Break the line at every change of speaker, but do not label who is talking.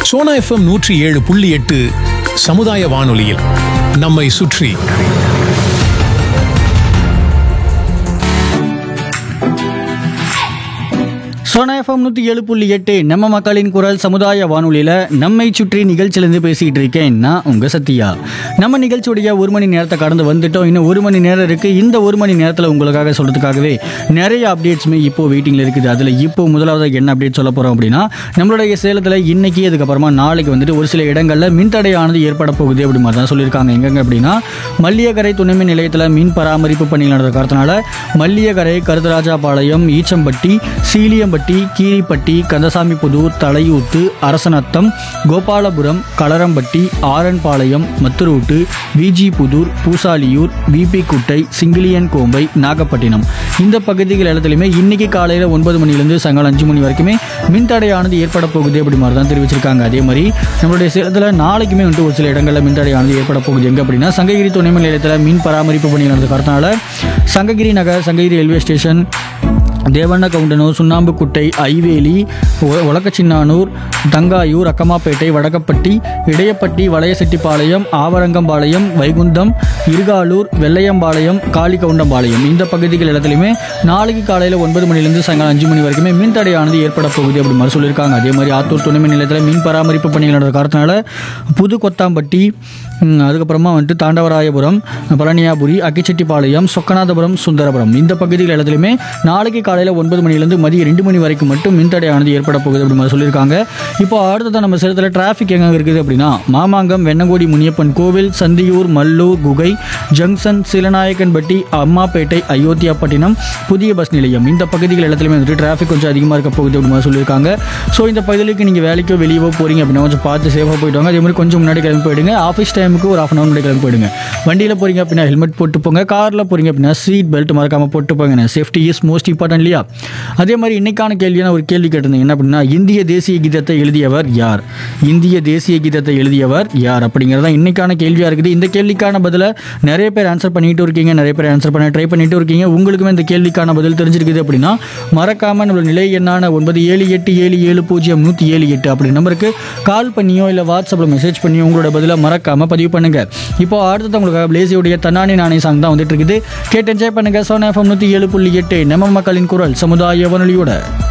Sona FM நூற்றி ஏழு புள்ளி எட்டு சமுதாய வானொலியில் நம்மை சுற்றி
சோனா எஃப்எம் நூற்றி ஏழு புள்ளி எட்டு நம்ம மக்களின் குரல் சமுதாய வானொலியில் நம்மை சுற்றி நிகழ்ச்சியிலேருந்து பேசிகிட்டு இருக்கேன் நான் உங்கள் சத்யா நம்ம நிகழ்ச்சியுடைய ஒரு மணி நேரத்தை கடந்து வந்துட்டோம் இன்னும் ஒரு மணி நேரம் இருக்குது இந்த ஒரு மணி நேரத்தில் உங்களுக்காக சொல்கிறதுக்காகவே நிறைய அப்டேட்ஸுமே இப்போ வெயிட்டிங்கில் இருக்குது அதில் இப்போ முதலாவது என்ன அப்டேட் சொல்ல போகிறோம் அப்படின்னா நம்மளுடைய சேலத்தில் இன்னைக்கு அதுக்கப்புறமா நாளைக்கு வந்துட்டு ஒரு சில இடங்களில் மின்தடையானது ஏற்பட போகுது அப்படி மாதிரி தான் சொல்லியிருக்காங்க எங்கெங்க அப்படின்னா மல்லியக்கரை துணைமின் நிலையத்தில் மின் பராமரிப்பு பணிகள் நடந்த காரணத்தினால மல்லியக்கரை கருதராஜாபாளையம் ஈச்சம்பட்டி சீலியம்பட்டி கீரிப்பட்டி கந்தசாமி புதூர் தலையூத்து அரசநத்தம் கோபாலபுரம் களரம்பட்டி ஆரன்பாளையம் மத்துரூட்டு விஜி புதூர் பூசாலியூர் விபி குட்டை சிங்கிலியன் கோம்பை நாகப்பட்டினம் இந்த பகுதிகள் எல்லாத்துலையுமே இன்னைக்கு காலையில் ஒன்பது மணிலேருந்து சாயங்காலம் அஞ்சு மணி வரைக்குமே மின்தடையானது ஏற்பட போகுது அப்படி மாதிரி தான் தெரிவிச்சிருக்காங்க அதே மாதிரி நம்மளுடைய சேலத்தில் நாளைக்குமே வந்துட்டு ஒரு சில இடங்களில் மின்தடையானது ஏற்பட போகுது எங்கே அப்படின்னா சங்ககிரி துணைமின் நிலையத்தில் மின் பராமரிப்பு பணி நடந்த காரணத்தினால சங்ககிரி நகர் சங்ககிரி ரயில்வே ஸ்டேஷன் தேவண்ண கவுண்டனூர் சுண்ணாம்புக்குட்டை ஐவேலி ஒ- ஒலக்கச்சின்னானூர் தங்காயூர் அக்கமாப்பேட்டை வடகப்பட்டி இடையப்பட்டி வளையசெட்டிப்பாளையம் ஆவரங்கம்பாளையம் வைகுந்தம் இருகாலூர் வெள்ளையம்பாளையம் காளிகவுண்டம்பாளையம் இந்த பகுதிகள் இடத்துலையுமே நாளைக்கு காலையில் ஒன்பது மணிலேருந்து சாயங்காலம் அஞ்சு மணி வரைக்குமே மின்தடையானது ஏற்பட போகுது அப்படி மாதிரி சொல்லியிருக்காங்க அதே மாதிரி ஆத்தூர் துணைமின் நிலையத்தில் மின் பராமரிப்பு பணிகள் நடந்த காரணத்தினால புது கொத்தாம்பட்டி ம், அதுக்கப்புறமா வந்துட்டு தாண்டவராயபுரம் பழனியாபுரி அக்கிச்செட்டிப்பாளையம் சொக்கநாதபுரம் சுந்தரபுரம் இந்த பகுதிகள் எல்லாத்துலையுமே நாளைக்கு காலையில் ஒன்பது மணிலேருந்து மதியம் ரெண்டு மணி வரைக்கும் மட்டும் மின்தடையானது ஏற்பட போகுது அப்படி மாதிரி சொல்லியிருக்காங்க இப்போ அடுத்ததான் நம்ம சேலத்தில் டிராஃபிக் எங்கே இருக்குது அப்படின்னா மாமாங்கம் வெண்ணங்கோடி முனியப்பன் கோவில் சந்தியூர் மல்லூர் குகை ஜங்ஷன் சீலநாயக்கன்பட்டி அம்மாப்பேட்டை அயோத்தியாப்பட்டினம் புதிய பஸ் நிலையம் இந்த பகுதிகள் எல்லாத்துலையுமே வந்துட்டு டிராஃபிக் கொஞ்சம் அதிகமாக இருக்க போகுது அப்படி மாதிரி சொல்லியிருக்காங்க ஸோ இந்த பகுதிகளுக்கு நீங்கள் வேலைக்கோ வெளியவோ போகிறீங்க அப்படின்னா கொஞ்சம் பார்த்து சேஃபாக போயிட்டு வாங்க அதே மாதிரி கொஞ்சம் முன்னாடி கிளம்பி போயிடுங்க ஆஃபீஸ் டைமுக்கு ஒரு ஆஃப் அன் அவர் முன்னாடி கிளம்பி போயிடுங்க வண்டியில் போகிறீங்க அப்படின்னா ஹெல்மெட் போட்டு போங்க காரில் போகிறீங்க அப்படின்னா சீட் பெல்ட் மறக்காமல் போட்டு போங்க சேஃப்டி இஸ் மோஸ்ட் இம்பார்ட்டன்ட் இல்லையா அதே மாதிரி இன்னைக்கான கேள்வியான ஒரு கேள்வி கேட்டிருந்தீங்க என்ன அப்படின்னா இந்திய தேசிய கீதத்தை எழுதியவர் யார் இந்திய தேசிய கீதத்தை எழுதியவர் யார் அப்படிங்கிறதா இன்னைக்கான கேள்வியாக இருக்குது இந்த கேள்விக்கான பதிலை நிறைய பேர் ஆன்சர் பண்ணிட்டு இருக்கீங்க நிறைய பேர் ஆன்சர் பண்ண ட்ரை பண்ணிட்டு இருக்கீங்க உங்களுக்குமே இந்த கேள்விக்கான பதில் தெரிஞ்சிருக்குது அப்படின்னா மறக்காம நம்மளோட நிலை எண்ணான ஒன்பது ஏழு எட்டு ஏழு ஏழு பூஜ்ஜியம் நூற்றி ஏழு எட்டு அப்படி நம்பருக்கு கால் பண்ணியோ இல்லை வாட்ஸ்அப்பில் மெசேஜ் பண்ணியோ உங்களோட பதிலை மறக்காம பதிவு பண்ணுங்க இப்போ அடுத்தது உங்களுக்காக பிளேசியோடைய தன்னானி நாணய சாங் தான் வந்துட்டு இருக்குது கேட்டு என்ஜாய் பண்ணுங்க சோனா எஃப்எம் நூற்றி ஏழு புள்ளி எட்டு நம்ம மக்களின் குரல் சமுதாய வானொலியோட